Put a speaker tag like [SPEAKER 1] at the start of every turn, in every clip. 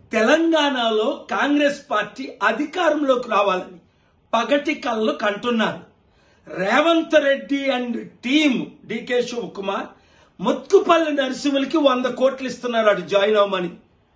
[SPEAKER 1] తెలంగాణలో కాంగ్రెస్ పార్టీ అధికారంలోకి రావాలని పగటి కళ్ళు కంటున్నారు Revanth Reddy and team DK Shivakumar Muthupalli నరసింహులకి వంద కోట్లు ఇస్తున్నారు అటు జాయిన్ అవ్వమని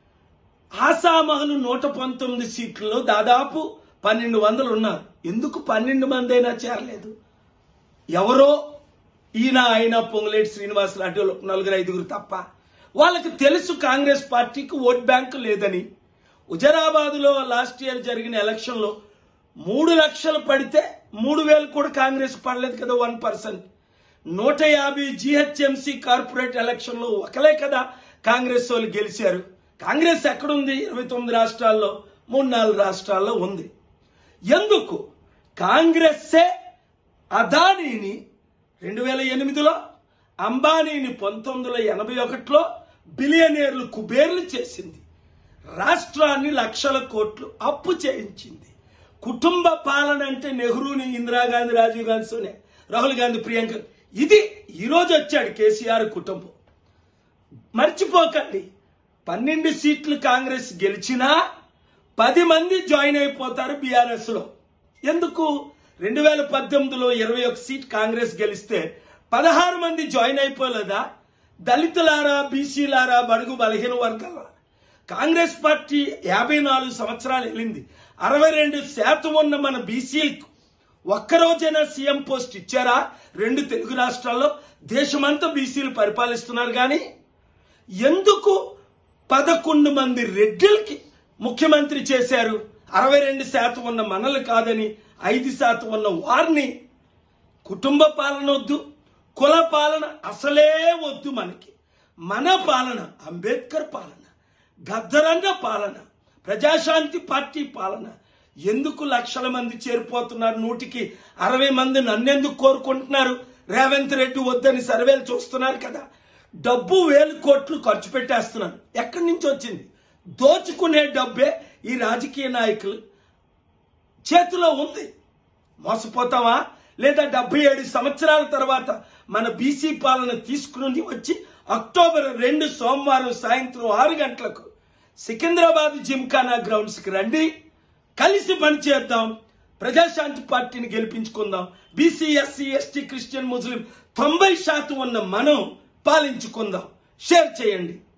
[SPEAKER 1] ఆసామహలు నూట పంతొమ్మిది సీట్లలో దాదాపు పన్నెండు వందలు ఉన్నారు ఎందుకు పన్నెండు మంది అయినా చేరలేదు ఎవరో ఈయన ఆయన పొంగులేటి శ్రీనివాస్ లాంటి వాళ్ళు నలుగురు ఐదుగురు తప్ప వాళ్ళకి తెలుసు కాంగ్రెస్ పార్టీకి ఓట్ బ్యాంక్ లేదని హుజరాబాద్ లో లాస్ట్ ఇయర్ జరిగిన ఎలక్షన్ లో మూడు లక్షలు పడితే మూడు వేలు కూడా కాంగ్రెస్ పడలేదు కదా వన్ పర్సెంట్ నూట యాభై జిహెచ్ఎంసీ కార్పొరేట్ ఎలక్షన్ లో ఒకలే కదా కాంగ్రెస్ వాళ్ళు గెలిచారు కాంగ్రెస్ ఎక్కడుంది ఇరవై తొమ్మిది రాష్ట్రాల్లో మూడు నాలుగు రాష్ట్రాల్లో ఉంది ఎందుకు కాంగ్రెస్సే అదానీని రెండు వేల ఎనిమిదిలో అంబానీని పంతొమ్మిది వందల ఎనభై ఒకటిలో బిలియనీర్లు కుబేర్లు చేసింది రాష్ట్రాన్ని లక్షల కోట్లు అప్పు చేయించింది కుటుంబ పాలన అంటే నెహ్రూని ఇందిరాగాంధీ రాజీవ్ గాంధీ సోనియా రాహుల్ గాంధీ ప్రియాంక ఇది ఈరోజు వచ్చాడు కేసీఆర్ కుటుంబం మర్చిపోకండి పన్నెండు సీట్లు కాంగ్రెస్ గెలిచినా పది మంది జాయిన్ అయిపోతారు బీఆర్ఎస్ లో ఎందుకు రెండు వేల పద్దెనిమిదిలో ఇరవై ఒక సీట్ కాంగ్రెస్ గెలిస్తే పదహారు మంది జాయిన్ అయిపోలేదా దళితులారా బీసీలారా బడుగు బలహీన వర్గాల కాంగ్రెస్ పార్టీ యాభై నాలుగు సంవత్సరాలు వెళ్ళింది అరవై రెండు శాతం ఉన్న మన బీసీలకు ఒక్కరోజైనా సీఎం పోస్ట్ ఇచ్చారా రెండు తెలుగు రాష్ట్రాల్లో దేశమంతా బీసీలు పరిపాలిస్తున్నారు కానీ ఎందుకు పదకొండు మంది రెడ్డిలకి ముఖ్యమంత్రి చేశారు అరవై రెండు శాతం ఉన్న మనలు కాదని ఐదు శాతం ఉన్న వారిని కుటుంబ పాలన వద్దు కుల పాలన అసలే వద్దు మనకి మన పాలన అంబేద్కర్ పాలన గద్దరంగ పాలన ప్రజాశాంతి పార్టీ పాలన ఎందుకు లక్షల మంది చేరిపోతున్నారు నూటికి అరవై మంది నన్నెందుకు కోరుకుంటున్నారు రేవంత్ రెడ్డి వద్దని సర్వేలు చూస్తున్నారు కదా డబ్బు వేలు కోట్లు ఖర్చు పెట్టేస్తున్నారు ఎక్కడి నుంచి వచ్చింది దోచుకునే డబ్బే ఈ రాజకీయ నాయకులు చేతిలో ఉంది మోసపోతావా లేదా డెబ్బై ఏడు సంవత్సరాల తర్వాత మన బీసీ పాలన తీసుకుని వచ్చి అక్టోబర్ రెండు సోమవారం సాయంత్రం ఆరు గంటలకు సికింద్రాబాద్ జిమ్ఖానా గ్రౌండ్స్ కి రండి కలిసి పనిచేద్దాం ప్రజాశాంతి పార్టీని గెలిపించుకుందాం బీసీ ఎస్సీ ఎస్టీ క్రిస్టియన్ ముస్లిం తొంభై శాతం ఉన్న మనం పాలించుకుందాం షేర్ చేయండి